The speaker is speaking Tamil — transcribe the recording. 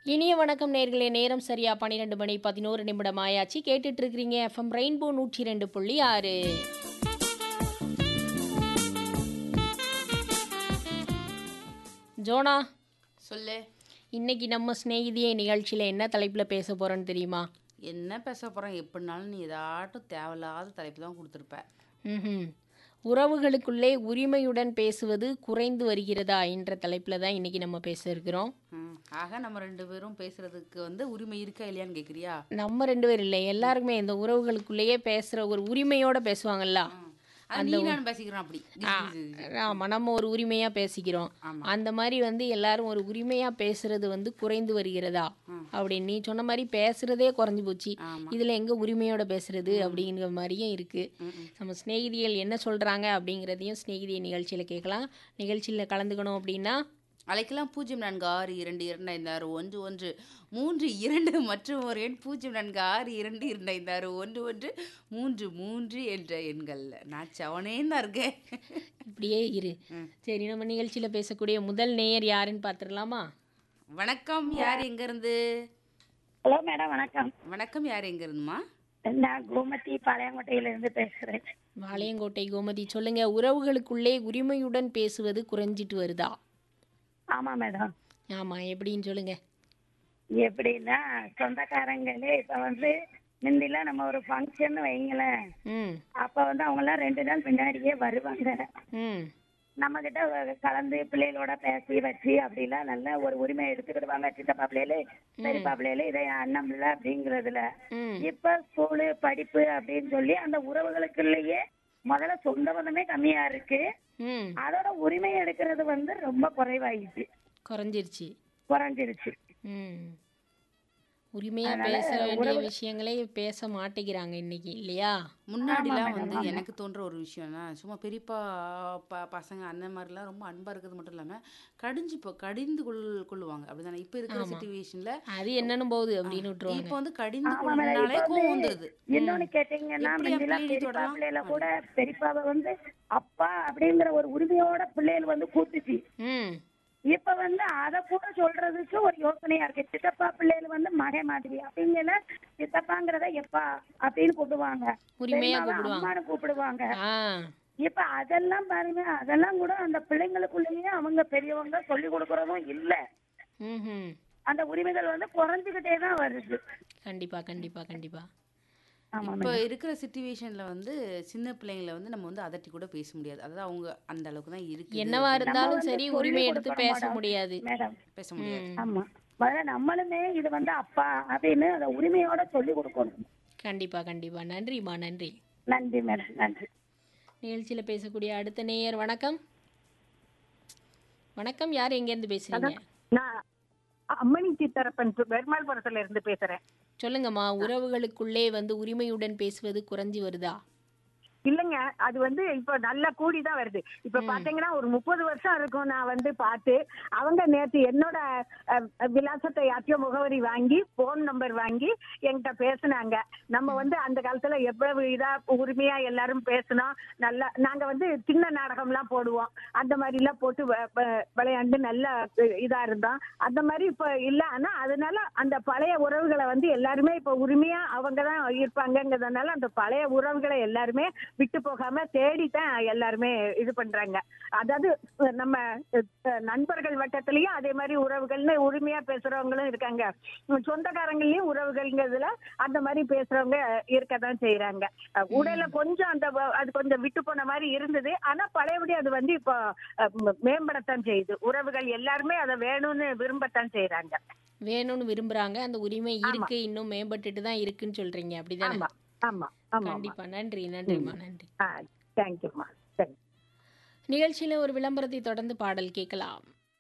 இனிய வணக்கம் நேர்களே நேரம் சரியா பன்னிரெண்டு மணி பதினோரு நிமிடம் ஆயாச்சு கேட்டுட்டு இருக்கிறீங்க எஃப்எம் ரெயின்போ நூற்றி ரெண்டு புள்ளி ஆறு ஜோனா சொல்லு இன்னைக்கு நம்ம சிநேகிதியை நிகழ்ச்சியில் என்ன தலைப்பில் பேச போகிறோன்னு தெரியுமா என்ன பேச போகிறோம் எப்படினாலும் நீ ஏதாட்டும் தேவையில்லாத தலைப்பு தான் கொடுத்துருப்ப ம்ஹும். உறவுகளுக்குள்ளே உரிமையுடன் பேசுவது குறைந்து வருகிறதா என்ற தலைப்பில் தான் இன்னைக்கு நம்ம பேச இருக்கிறோம் ம். ஆக நம்ம ரெண்டு பேரும் பேசுறதுக்கு வந்து உரிமை இருக்கா இல்லையான்னு கேட்குறியா நம்ம ரெண்டு பேர் இல்லை எல்லாருக்குமே இந்த உறவுகளுக்குள்ளேயே பேசுகிற ஒரு உரிமையோட பேசுவாங்கல்ல அது நீ நான் பேசிக்கிறோம் அப்படி ஆமாம் நம்ம ஒரு உரிமையாக பேசிக்கிறோம் ஆமா. அந்த மாதிரி வந்து எல்லாரும் ஒரு உரிமையாக பேசுறது வந்து குறைந்து வருகிறதா அப்படின்னு நீ சொன்ன மாதிரி பேசுறதே குறைஞ்சு போச்சு ஆமா. இதில் எங்கே உரிமையோட பேசுறது அப்படிங்கிற மாதிரியும் இருக்கு ம், ம். நம்ம சிநேகிதிகள் என்ன சொல்கிறாங்க அப்படிங்கிறதையும் சிநேகிதிய நிகழ்ச்சியில் கேட்கலாம் நிகழ்ச்சியில் கலந்துக்கணும் அப்படின்னா அழைக்கலாம் பூஜ்ஜியம் நான்கு ஆறு இரண்டு இரண்டு ஐந்து ஆறு ஒன்று ஒன்று மூன்று இரண்டு மற்றும் ஒரு எண் பூஜ்ஜியம் நான்கு ஆறு இரண்டு இரண்டு ஐந்து ஆறு ஒன்று ஒன்று மூன்று மூன்று என்ற எண்கள்ல நான் சவனேன்னு தான் இருக்கேன் இப்படியே இரு சரி நம்ம நிகழ்ச்சியில் பேசக்கூடிய முதல் நேயர் யாருன்னு பார்த்துடலாமா வணக்கம் யார் எங்க இருந்து ஹலோ மேடம் வணக்கம் வணக்கம் யார் எங்க இருந்துமா நான் கோமதி பாளையங்கோட்டையில இருந்து பேசுறேன் வாளையங்கோட்டை கோமதி சொல்லுங்க உறவுகளுக்குள்ளே உரிமையுடன் பேசுவது குறைஞ்சிட்டு வருதா ஆமா மேடம் ஆமாம் எப்படின்னு சொல்லுங்க எப்படின்னா சொந்தக்காரங்களே இப்ப வந்து முந்திலாம் நம்ம ஒரு ஃபங்க்ஷன் வைங்களேன் ம் அப்ப வந்து அவங்க எல்லாம் ரெண்டு நாள் பின்னாடியே வருவாங்க ம் நம்ம கிட்ட கலந்து பிள்ளைகளோட பேசி வச்சு அப்படிலாம் நல்ல ஒரு உரிமை எடுத்துக்கிடுவாங்க சித்தப்பா பிள்ளைகளு பெரியப்பா பிள்ளைகளு இதை என் அண்ணன் பிள்ளை அப்படிங்கறதுல ம் இப்ப ஸ்கூலு படிப்பு அப்படின்னு சொல்லி அந்த உறவுகளுக்குள்ளேயே முதல்ல சொந்த பந்தமே கம்மியா இருக்கு ம் அதோட உரிமை எடுக்கிறது வந்து ரொம்ப குறைவாயிடுச்சு குறைஞ்சிருச்சு குறைஞ்சிருச்சு ம் உரிமையாக பேச வேண்டிய விஷயங்களே பேச மாட்டேங்கிறாங்க இன்னைக்கு இல்லையா முன்னாடிலாம் வந்து எனக்கு தோன்ற ஒரு விஷயம்னா சும்மா பெரியப்பா ப பசங்க அண்ணன் மாதிரிலாம் ரொம்ப அன்பா இருக்கிறது மட்டும் இல்லாம கடிஞ்சு இப்போ கடிந்து கொள் கொள்ளுவாங்க அப்படிதானே இப்போ இருக்கிற சுச்சுவேஷன்ல அது என்னன்னு போகுது அப்படின்னு விட்டுருவாங்க இப்போ வந்து கடிந்து ஆமா மேடம், கொள்ளுனாலே இப்ப கோவம் வந்து வந்துருது இன்னொன்னு கேட்டீங்கன்னா எப்படி என் முந்திலாம் பிள்ளையை பெரியப்பா தொடலாம்? பிள்ளைல கூட பெரியப்பாவை வந்து அப்பா அப்படிங்கிற ஒரு உரிமையோட பிள்ளைகள் வந்து கூத்துச்சு ம் இப்ப வந்து அத கூட சொல்றதுக்கு ஒரு யோசனையா இருக்கு சித்தப்பா பிள்ளைகள் வந்து மகை மாதிரி அப்படிங்கல சித்தப்பாங்கிறத எப்பா அப்படின்னு கூப்பிடுவாங்க உரிமையா பெரியம்மாவை கூப்பிடுவாங்க அம்மான்னு கூப்பிடுவாங்க ஆ இப்ப அதெல்லாம் பாருங்க அதெல்லாம் கூட அந்த பிள்ளைங்களுக்குள்ளேயே அவங்க பெரியவங்க சொல்லி கொடுக்கறதும் இல்ல ம் அந்த உரிமைகள் வந்து குறைஞ்சுக்கிட்டே தான் வருது கண்டிப்பா கண்டிப்பா கண்டிப்பா ஆமா இப்போ இருக்கிற சுச்சுவேஷன்ல வந்து சின்ன பிள்ளைங்களை வந்து நம்ம வந்து அதட்டி கூட பேச முடியாது அதாவது அவங்க அந்த அளவுக்கு தான் இருக்கு என்னவா இருந்தாலும் வந்து சரி சொல்லி உரிமை எடுத்து கொடுக்கணும் பேச மேடம். முடியாது மேடம் பேச முடியாது ஆமா முதல்ல நம்மளுமே இது வந்து அப்பா அப்படின்னு அந்த உரிமையோட சொல்லி கொடுக்கணும் கண்டிப்பா கண்டிப்பா நன்றிம்மா நன்றி நன்றி மேடம் நன்றி நிகழ்ச்சியில பேசக்கூடிய அடுத்த நேயர் வணக்கம் வணக்கம் யார் எங்கேருந்து பேசுறீங்க நான் அம்மணி சித்தரப்பன் பெருமாள்புரத்துல இருந்து பேசுறேன் சொல்லுங்கம்மா உறவுகளுக்குள்ளே வந்து உரிமையுடன் பேசுவது குறைஞ்சி வருதா இல்லைங்க அது வந்து இப்ப நல்லா கூடி தான் வருது இப்ப பாத்தீங்கன்னா ஒரு முப்பது வருஷம் இருக்கும் நான் வந்து பார்த்து அவங்க நேத்து என்னோட அஹ், விலாசத்தை யார்ட்டையோ முகவரி வாங்கி போன் நம்பர் வாங்கி என்கிட்ட பேசுனாங்க நம்ம வந்து அந்த காலத்துல எவ்வளவு இதா உரிமையா எல்லாரும் பேசணும் நல்லா நாங்க வந்து சின்ன நாடகம்லாம் போடுவோம் அந்த மாதிரி எல்லாம் போட்டு வ- வ- விளையாண்டு நல்ல இதா இருந்தோம் அந்த மாதிரி இப்ப இல்ல ஆனா அதனால அந்த பழைய உறவுகளை வந்து எல்லாருமே இப்ப உரிமையா அவங்க தான் இருப்பாங்கங்கிறதுனால அந்த பழைய உறவுகளை எல்லாருமே விட்டு போகாம தேடித்தான் எல்லாருமே இது பண்றாங்க அதாவது அஹ், நம்ம அஹ், நண்பர்கள் வட்டத்திலயும் அதே மாதிரி உறவுகள்னு உரிமையா பேசுறவங்களும் இருக்காங்க உம், சொந்தக்காரங்களையும் உறவுகள்ங்கிறதுல அந்த மாதிரி பேசுறவங்க இருக்கதான் செய்யறாங்க அஹ், உடையில கொஞ்சம் அந்த வ- அது கொஞ்சம் விட்டு போன மாதிரி இருந்தது ஆனா பழையபடி அது வந்து இப்போ அஹ், ம- மேம்படத்தான் செய்யுது உறவுகள் எல்லாருமே அதை வேணும்னு விரும்பத்தான் செய்யறாங்க வேணும்னு விரும்புறாங்க அந்த உரிமை இருக்கு இன்னும் மேம்பட்டுட்டு தான் இருக்குன்னு சொல்றீங்க அப்படிதானே ஆமா ஆமா ஆமா கண்டிப்பா நன்றி நன்றிம்மா நன்றி ஆ தேங்க்யூம்மா சரி நிகழ்ச்சியில ஒரு விளம்பரத்தை தொடர்ந்து பாடல் கேட்கலாம்